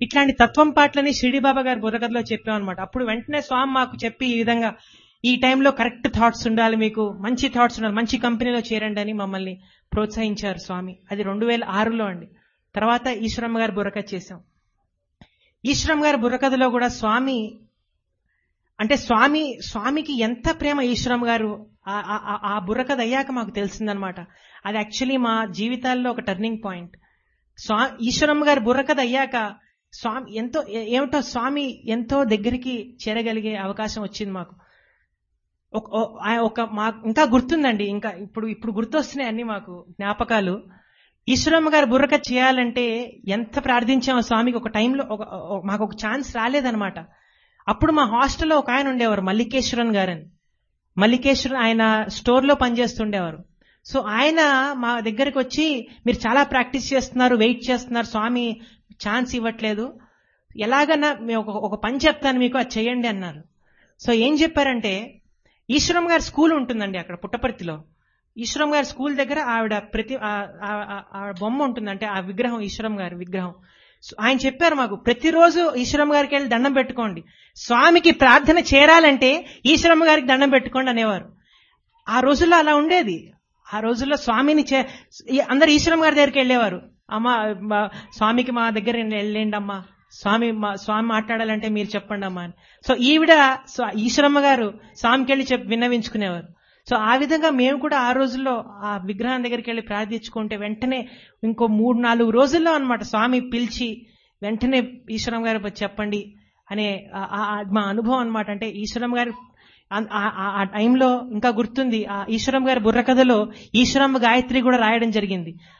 ఇట్లాంటి తత్వం పాటలని షిరిడి బాబా గారి బుర్రకథలో చెప్పాం అనమాట అప్పుడు వెంటనే స్వామి మాకు చెప్పి ఈ విధంగా ఈ టైంలో కరెక్ట్ థాట్స్ ఉండాలి మీకు మంచి థాట్స్ ఉండాలి మంచి కంపెనీలో చేరండి అని మమ్మల్ని ప్రోత్సహించారు స్వామి అది రెండు వేల ఆరులో అండి తర్వాత ఈశ్వరమ్మ గారి బుర్రకథ చేశాం ఈశ్వరమ్మ గారి బుర్రకథలో కూడా స్వామి అంటే స్వామి స్వామికి ఎంత ప్రేమ ఈశ్వరమ్మ గారు ఆ- ఆ- ఆ- ఆ బుర్రకథ అయ్యాక మాకు తెలిసిందనమాట అది యాక్చువల్లీ మా జీవితాల్లో ఒక టర్నింగ్ పాయింట్ స్వా ఈశ్వరమ్మ గారి బుర్రకథ అయ్యాక స్వామి ఎంతో ఏ- ఏమిటో స్వామి ఎంతో దగ్గరికి చేరగలిగే అవకాశం వచ్చింది మాకు ఒక ఓ- ఆ ఒక మా ఇంకా గుర్తుందండి ఇంకా ఇప్పుడు ఇప్పుడు గుర్తొస్తున్నాయి అన్ని మాకు జ్ఞాపకాలు ఈశ్వరమ్మ గారి బుర్రక చేయాలంటే ఎంత ప్రార్థించామో స్వామికి ఒక టైంలో ఒక ఒక- మాకు ఒక ఛాన్స్ రాలేదన్నమాట అప్పుడు మా హాస్టల్లో ఒక ఆయన ఉండేవారు మల్లికేశ్వరన్ గారని మల్లికేశ్వరన్ ఆయన స్టోర్లో పనిచేస్తుండేవారు సో ఆయన మా దగ్గరికి వచ్చి మీరు చాలా ప్రాక్టీస్ చేస్తున్నారు వెయిట్ చేస్తున్నారు స్వామి ఛాన్స్ ఇవ్వట్లేదు ఎలాగన్నా మేము ఒక ఒక పని చెప్తాను మీకు అది చేయండి అన్నారు సో ఏం చెప్పారంటే ఈశ్వరం గారి స్కూల్ ఉంటుందండి అక్కడ పుట్టపర్తిలో ఈశ్వరం గారి స్కూల్ దగ్గర ఆవిడ ప్రతి ఆ- ఆ- ఆ- ఆ బొమ్మ ఉంటుంది అంటే ఆ విగ్రహం ఈశ్వరం గారి విగ్రహం సో ఆయన చెప్పారు మాకు ప్రతిరోజు ఈశ్వరం గారికి వెళ్ళి దండం పెట్టుకోండి స్వామికి ప్రార్థన చేరాలంటే ఈశ్వరం గారికి దండం పెట్టుకోండి అనేవారు ఆ రోజుల్లో అలా ఉండేది ఆ రోజుల్లో స్వామిని చే ఈ- అందరు ఈశ్వరం గారి దగ్గరికి వెళ్ళేవారు అమ్మ మా- స్వామికి మా దగ్గర వెళ్ళండి అమ్మా స్వామి మా- స్వామి మాట్లాడాలంటే మీరు చెప్పండి అమ్మా అని సో ఈవిడ స్వ- ఈశ్వరమ్మ గారు స్వామికి వెళ్ళి చెప్పి విన్నవించుకునేవారు సో ఆ విధంగా మేము కూడా ఆ రోజుల్లో ఆ విగ్రహం దగ్గరికి వెళ్ళి ప్రార్థించుకుంటే వెంటనే ఇంకో మూడు నాలుగు రోజుల్లో అన్నమాట స్వామి పిలిచి వెంటనే ఈశ్వరం గారు వచ్చి చెప్పండి అనే ఆ- ఆ- ఆ మా అనుభవం అన్నమాట అంటే ఈశ్వరం గారి ఆ- ఆ- ఆ- ఆ టైంలో ఇంకా గుర్తుంది ఆ ఈశ్వరం గారి బుర్రకథలో ఈశ్వరమ్మ గాయత్రి కూడా రాయడం జరిగింది